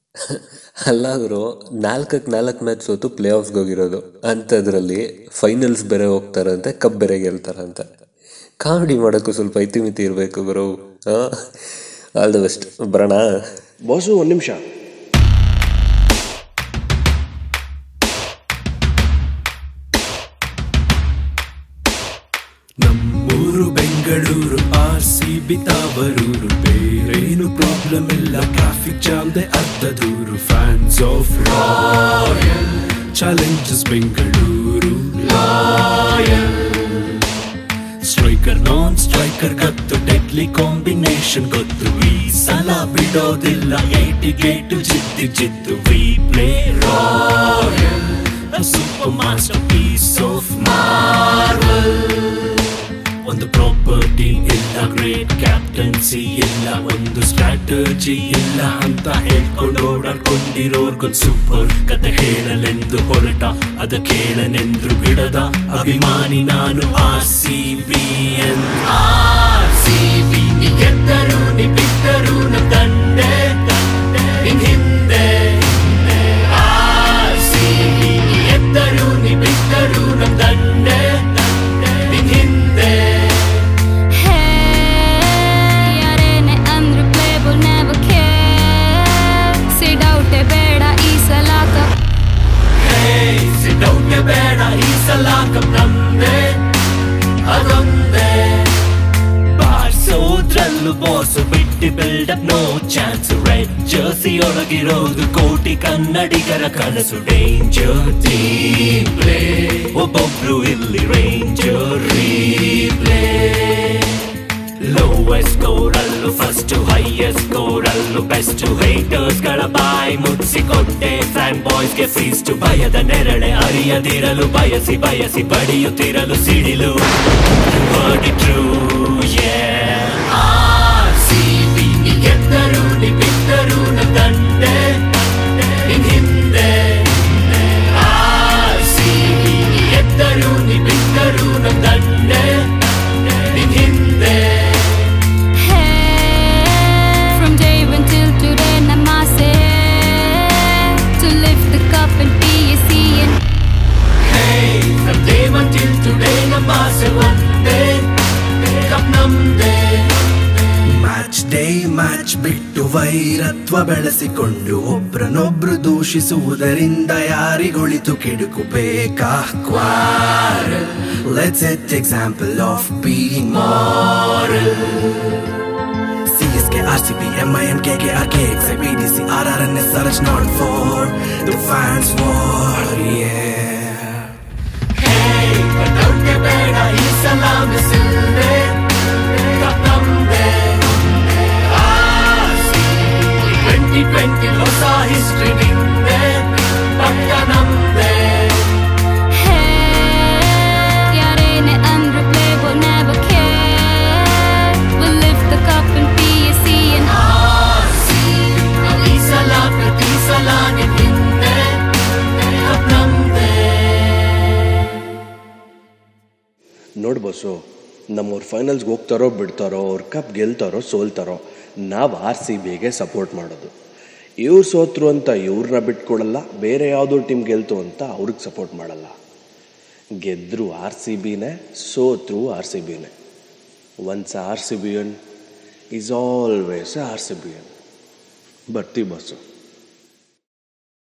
ಅಲ್ಲ ಗುರು ನಾಲ್ಕಕ್ಕೆ ನಾಲ್ಕು ಮ್ಯಾಚ್ ಸೋತು ಪ್ಲೇ ಆಫ್ಸ್ಗೆ ಹೋಗಿರೋದು ಅಂಥದ್ರಲ್ಲಿ ಫೈನಲ್ಸ್ ಬೇರೆ ಹೋಗ್ತಾರಂತೆ ಕಪ್ ಬೇರೆ ಗೆಲ್ತಾರಂತೆ ಕಾಮಿಡಿ ಮಾಡೋಕ್ಕೂ ಸ್ವಲ್ಪ ಇತಿಮಿತಿ ಇರಬೇಕು ಗುರು ಆಲ್ ದ ಬೆಸ್ಟ್ ಬರೋಣ ಬಾಸು ಒಂದು ನಿಮಿಷ ನಮ್ಮೂರು ಬೆಂಗಳೂರು ಆರ್ ಸಿ ಬಿ ತಾವರೂರು ಬೇರೇನು ಪ್ರಾಬ್ಲಮ್ ಇಲ್ಲ ಟ್ರಾಫಿಕ್ ಜಾಮ್ದೆ ಅರ್ಧ ದೂರು fans of Royal Challengers Bengaluru loyal striker non striker ಗೊತ್ತು ಡೆಡ್ಲಿ ಕಾಂಬಿನೇಷನ್ ಗೊತ್ತು ಈ ಸಲ ಬಿಡೋದಿಲ್ಲ ಏಟಿ ಗೇಟು ಜಿದ್ದು ಜಿದ್ದು we play royal super masterpiece of marvel ಒಂದು ಪ್ರಾಪರ್ಟಿ ಇಲ್ಲ ಗ್ರೇಟ್ ಕ್ಯಾಪ್ಟನ್ಸಿ ಇಲ್ಲ ಒಂದು ಸ್ಟ್ರಾಟಜಿ ಇಲ್ಲ ಅಂತ ಹೇಳ್ಕೊಂಡು ಓಡಾಡ್ಕೊಂಡಿರೋರ್ಗೊಂದು ಸೂಪರ್ ಕತೆ ಹೇಳಲೆಂದು ಹೊರಟ ಅದ ಕೇಳನೆಂದ್ರು ಬಿಡದ ಅಭಿಮಾನಿ ನಾನು ಆರ್ ಸಿ ಬಿ ಎನ್ ಆರ್ ಸಿ ಬಿ ನೀ ಗೆದ್ದರು ನೀ ಬಿದ್ದರು ನ ತಂದೆ ನಿನ್ ಹಿಂದೆ ಆರ್ ಸಿ ಬಿ ನೀ ಎದ್ದರು ನೀ ಬಿದ್ದರು ನ ತಂದೆ ನಿನ್ ಹಿಂದೆ ಯಾರೇನೆ ಅಂದ್ರು ಪ್ಲೇಬಲ್ ನೆವರ್ ಕೇರ್ ಸಿಡೌಟೆ ಬೇಡ ಈ ಸಲ ಕಪ್ ಸಿಡೌಟೆ ಬೇಡ ಈ ಸಲ ಕಪ್ ನಮ್ದೆ ಅದೊಂದೇ ಬಾರ್ಸೋದ್ರಲ್ಲೂ ಬಾಸು ಬಿಟ್ಟು buildup no chance red jersey ಒಳಗಿರೋದು ಕೋಟಿ ಕನ್ನಡಿಗರ ಕನಸು ಡೇಂಜರ್ ಟೀಮ್ ಪ್ಲೇ ಒಬ್ಬೊಬ್ರು ಇಲ್ಲಿ ರೇಂಜರ್ ರೀಪ್ಲೇ ಲೋವೆಸ್ಟ್ ಸ್ಕೋರ್ ಅಲ್ಲೂ ಫಸ್ಟ್ ಹೈಯೆಸ್ಟ್ ಸ್ಕೋರ್ ಅಲ್ಲೂ ಬೆಸ್ಟ್ ಹೇಟರ್ಸ್ ಗಳ ಬಾಯಿ ಮುಚ್ಚಿಕೊಟ್ಟೆ ಫ್ಯಾನ್ ಬಾಯ್ಸ್ ಗೆ ಫೀಸ್ಟ್ ಭಯದ ನೆರಳೆ ಅರಿಯದಿರಲು ಬಯಸಿ ಬಯಸಿ ಬಡಿಯುತ್ತಿರಲು ಸಿಡಿಲು ಹೊಡಿಟ್ರು ಗೆದ್ದರು ನಿ ಬಿದ್ದರು ನ ತಂದೆ ನಿನ್ ಹಿಂದೆ RCB ಎದ್ದರು ನಿ ಬಿದ್ದರು ನ ತಂದೆ ನಿನ್ ಹಿಂದೆ From day one till today namaste To lift the cup and be a seeing Hey, from day one till today ನಮ್ಮ ಆಸೆ ಒಂದೇ ಕಪ್ ನಮ್ದೇ ಮ್ಯಾಚ್ ಡೇ ಮ್ಯಾಚ್ ಬಿಟ್ಟು ವೈರತ್ವ ಬೆಳೆಸಿಕೊಂಡು ಒಬ್ರನೊಬ್ರು ದೂಷಿಸುವುದರಿಂದ ಯಾರಿಗೊಳಿತು ಕೆಡುಕು ಬೇಕಾ quarrel let's set example of being moral CSK, RCB, MIN, KKR, KXI, BDC, RRNS, search not for the fans war, yeah. Hey, ಕಟ್ಟೋಕೆ ಬೇಡ ಈ ಸಲ ಮಿಸಿಲ್ದೆ ಕಪ್ಪಂದೆ ಟ್ವೆಂಟಿ ಟ್ವೆಂಟಿ ಹೊಸ ಹಿಸ್ಟ್ರಿ ನಿಂದೆ ಪಕ್ಕ ನಮ್ದೆ ಯಾರೇನೆ ಅಂದ್ರು playable never care We'll lift the cup and be a seeing ಈ ಸಲ ಪ್ರತಿ ಸಲ ನಿನ್ ಹಿಂದೆ ಕಪ್ ನಮ್ದೆ ನೋಡಿ ಬಸ್ಸು ನಮ್ಮವ್ರು ಫೈನಲ್ಸ್ಗೆ ಹೋಗ್ತಾರೋ ಬಿಡ್ತಾರೋ ಅವ್ರು ಕಪ್ ಗೆಲ್ತಾರೋ ಸೋಲ್ತಾರೋ ನಾವು ಆರ್ ಸಿ ಬಿಗೆ ಸಪೋರ್ಟ್ ಮಾಡೋದು ಇವ್ರು ಸೋತ್ರು ಅಂತ ಇವ್ರನ್ನ ಬಿಟ್ಕೊಡಲ್ಲ ಬೇರೆ ಯಾವುದೋ ಟೀಮ್ ಗೆಲ್ತು ಅಂತ ಅವ್ರಿಗೆ ಸಪೋರ್ಟ್ ಮಾಡಲ್ಲ ಗೆದ್ದರು ಆರ್ ಸಿ ಬಿನೇ ಸೋತ್ರು ಆರ್ ಸಿ ಬಿನೇ ಒನ್ಸ್ ಆರ್ ಸಿ ಬಿ ಎನ್ is always R C B ಎನ್ ಬರ್ತೀವಿ ಬಸ್ಸು